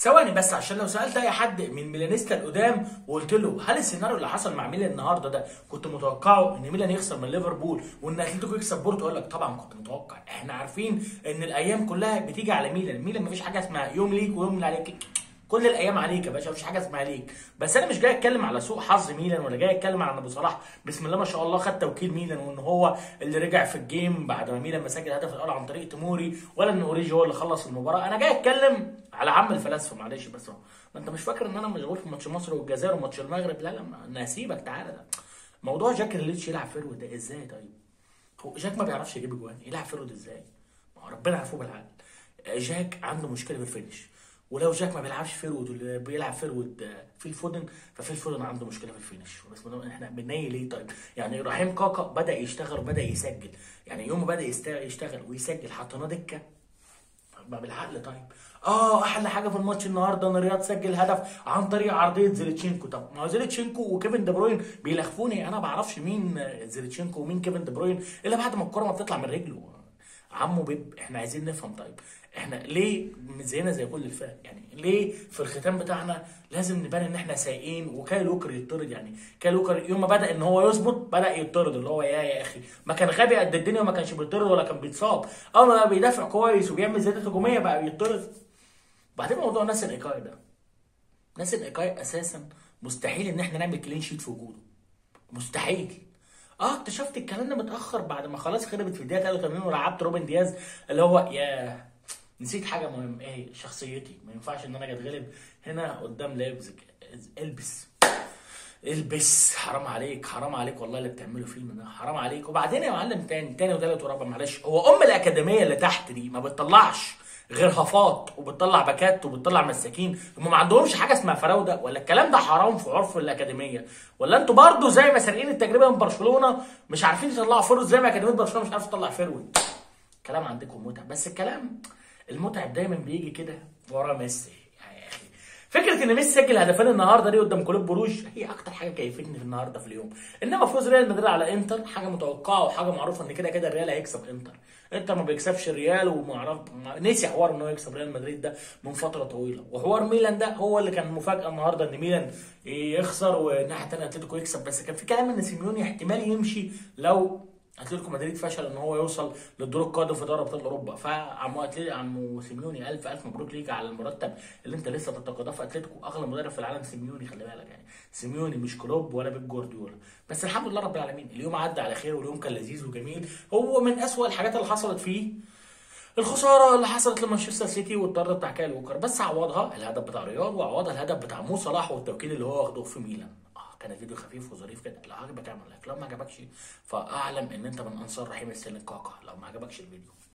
ثواني بس عشان لو سالت اي حد من ميلانيستا القدام وقلت له هل السيناريو اللي حصل مع ميلان النهارده ده كنت متوقعه ان ميلان يخسر من ليفربول وان اتلتيكو يكسب بورتو اقول لك طبعا كنت متوقع احنا عارفين ان الايام كلها بتيجي على ميلان ميلان مفيش حاجه اسمها يوم ليك ويوم اللي عليك كل الايام عليك يا باشا مفيش حاجه اسمها ليك بس انا مش جاي اتكلم على سوء حظ ميلان ولا جاي اتكلم على ان ابو صلاح بسم الله ما شاء الله خد توكيل ميلان وان هو اللي رجع في الجيم بعد ما ميلان مسجل الهدف الاول عن طريق تيموري ولا ان اوريجي هو اللي خلص المباراه انا جاي اتكلم على عم الفلاسفه معلش بس هو. ما انت مش فاكر ان انا مشغول في ماتش مصر والجزائر وماتش المغرب لا لا ما- انا هسيبك تعالى ده موضوع جاك ريليتش يلعب فيرود ده ازاي طيب هو جاك ما بيعرفش يجيب اجوان يلعب فيرود ازاي ما هو ربنا عارفه بالعقل جاك عنده مشكله في الفينش ولو جاك ما بيلعبش فيرود واللي بيلعب فيرود في الفودن ففي الفودن عنده مشكله في الفينش بس ما احنا بننيل ليه طيب يعني رحيم كاكا بدا يشتغل وبدا يسجل يعني يوم ما بدا يست- يشتغل ويسجل حطيناه دكه ما بالعقل طيب اه احلى حاجه في الماتش النهارده ان رياض سجل هدف عن طريق عرضيه زيلتشينكو طب ما هو زيلتشينكو وكيفن دي بروين بيلخفوني انا ما بعرفش مين زيلتشينكو ومين كيفن دي بروين الا بعد ما الكره ما بتطلع من رجله عمو بيب احنا عايزين نفهم طيب احنا ليه زينا زي كل الفرق يعني ليه في الختام بتاعنا لازم نبان ان احنا سايقين وكاي لوكر يطرد يعني كاي لوكر يوم ما بدا ان هو يظبط بدا يطرد اللي هو يا يا اخي ما كان غبي قد الدنيا وما كانش بيطرد ولا كان بيتصاب اول ما بقى بيدافع كويس وبيعمل زيادات هجوميه بقى بيطرد بعدين موضوع ناس الايكاي ده ناس الايكاي اساسا مستحيل ان احنا نعمل كلين شيت في وجوده مستحيل اه اكتشفت الكلام ده متاخر بعد ما خلاص خربت في الدقيقه 83 ولعبت روبن دياز اللي هو يا نسيت حاجه مهمه ايه هي؟ شخصيتي ما ينفعش ان انا اجي اتغلب هنا قدام لايبزيج البس البس حرام عليك حرام عليك والله اللي بتعمله فيلم ده حرام عليك وبعدين يا معلم تاني تاني وتالت ورابع معلش هو ام الاكاديميه اللي تحت دي ما بتطلعش غير هفات وبتطلع باكات وبتطلع مساكين هم ما عندهمش حاجه اسمها فراوده ولا الكلام ده حرام في عرف الاكاديميه ولا انتوا برضو زي ما سارقين التجربه من برشلونه مش عارفين تطلعوا فرود زي ما اكاديميه برشلونه مش عارف تطلع فرود كلام عندكم متعب بس الكلام المتعب دايما بيجي كده ورا ميسي يا اخي فكره ان ميسي سجل هدفين النهارده دي قدام كلوب بروج هي اكتر حاجه كيفتني في النهارده في اليوم انما فوز ريال مدريد على انتر حاجه متوقعه وحاجه معروفه ان كده كده الريال هيكسب انتر انتر ما بيكسبش الريال ومعرف ما- نسي حوار ان هو يكسب ريال مدريد ده من فتره طويله وحوار ميلان ده هو اللي كان مفاجاه النهارده ان ميلان يخسر والناحيه الثانيه اتلتيكو يكسب بس كان في كلام ان سيميوني احتمال يمشي لو اتلتيكو مدريد فشل ان هو يوصل للدور القادم في دوري ابطال اوروبا فعمو اتلتيكو عمو سيميوني الف الف مبروك ليك على المرتب اللي انت لسه تتقاضاه في اتلتيكو اغلى مدرب في العالم سيميوني خلي بالك يعني سيميوني مش كلوب ولا بيب جوارديولا بس الحمد لله رب العالمين اليوم عدى على خير واليوم كان لذيذ وجميل هو من اسوأ الحاجات اللي حصلت فيه الخساره اللي حصلت لمانشستر سيتي والطرد بتاع كايل ووكر بس عوضها الهدف بتاع رياض وعوضها الهدف بتاع مو صلاح والتوكيل اللي هو واخده في ميلان اه كان الفيديو خفيف وظريف كده لو عجبك اعمل لايك لو ما عجبكش فاعلم ان انت من انصار رحيم السلم كاكا لو ما عجبكش الفيديو